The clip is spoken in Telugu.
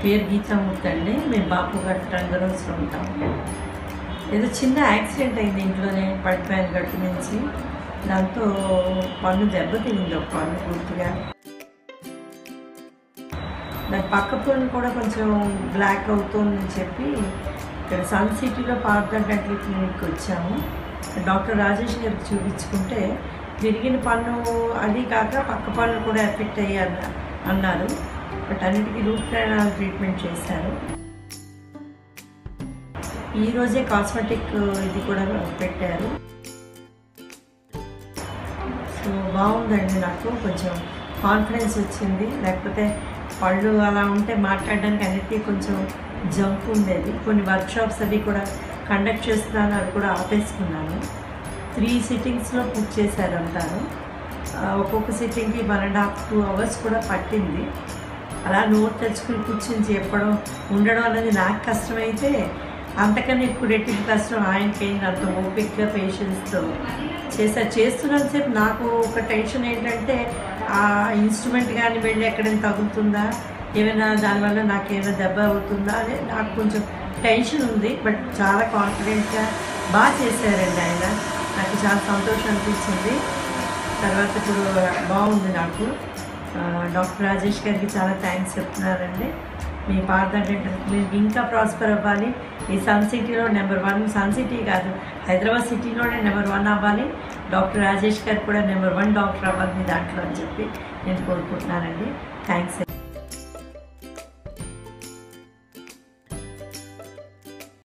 పేరు గీతామూర్తి అండి మేము బాపు గట్ట రంగరోజులో ఉంటాం ఏదో చిన్న యాక్సిడెంట్ అయింది ఇంట్లోనే పడిపోయాను గట్టు నుంచి దాంతో పన్ను దెబ్బతింది ఒక పన్ను పూర్తిగా దాని పక్క పన్ను కూడా కొంచెం బ్లాక్ అవుతుందని చెప్పి ఇక్కడ సన్ సిటీలో పార్థ డెంటల్ క్లినిక్కి వచ్చాము డాక్టర్ రాజేష్ గారికి చూపించుకుంటే విరిగిన పన్ను అది కాక పక్క పన్ను కూడా ఎఫెక్ట్ అయ్యి అన్న అన్నారు బట్ అన్నిటికీ రూట్ కెనాల్ ట్రీట్మెంట్ చేశారు ఈ రోజే కాస్మెటిక్ ఇది కూడా పెట్టారు సో బాగుందండి నాకు కొంచెం కాన్ఫిడెన్స్ వచ్చింది లేకపోతే పళ్ళు అలా ఉంటే మాట్లాడడానికి అన్నిటికీ కొంచెం జంప్ ఉండేది కొన్ని వర్క్షాప్స్ అవి కూడా కండక్ట్ చేస్తున్నాను అవి కూడా ఆపేసుకున్నాను త్రీ సిట్టింగ్స్లో పూర్తి చేశారు అంటారు ఆ, ఒక్కొక్క సిట్టింగ్కి one and half two hours కూడా పట్టింది అలా నోట్ తెచ్చుకుని కూర్చుని చెప్పడం ఉండడం అనేది నాకు కష్టమైతే అంతకన్నా ఎక్కువ రెట్టింపు కష్టం ఆయనకైంది అంత ఓపిక్గా పేషెన్స్తో చేశారు చేస్తున్నంతసేపు నాకు ఒక టెన్షన్ ఏంటంటే ఆ ఇన్స్ట్రుమెంట్ కానీ వెళ్ళి ఎక్కడైనా తగులుతుందా ఏమైనా దానివల్ల నాకు ఏమైనా దెబ్బ అవుతుందా అదే నాకు కొంచెం టెన్షన్ ఉంది బట్ చాలా కాన్ఫిడెంట్గా బాగా చేశారండి ఆయన నాకు చాలా సంతోషం అనిపించింది తర్వాత ఇప్పుడు బాగుంది నాకు ఆ, డాక్టర్ రాజేష్ గారికి చాలా థ్యాంక్స్ చెప్తున్నారండి మీ పార్థ డెంటల్ క్లినిక్ ఇంకా ప్రాస్పర్ అవ్వాలి ఈ సన్ సిటీలో నెంబర్ వన్ సన్ సిటీ కాదు హైదరాబాద్ సిటీలోనే నెంబర్ వన్ అవ్వాలి డాక్టర్ రాజేష్ గారు కూడా నెంబర్ వన్ డాక్టర్ అవ్వాలి మీ దాంట్లో అని చెప్పి నేను కోరుకుంటున్నానండి థ్యాంక్స్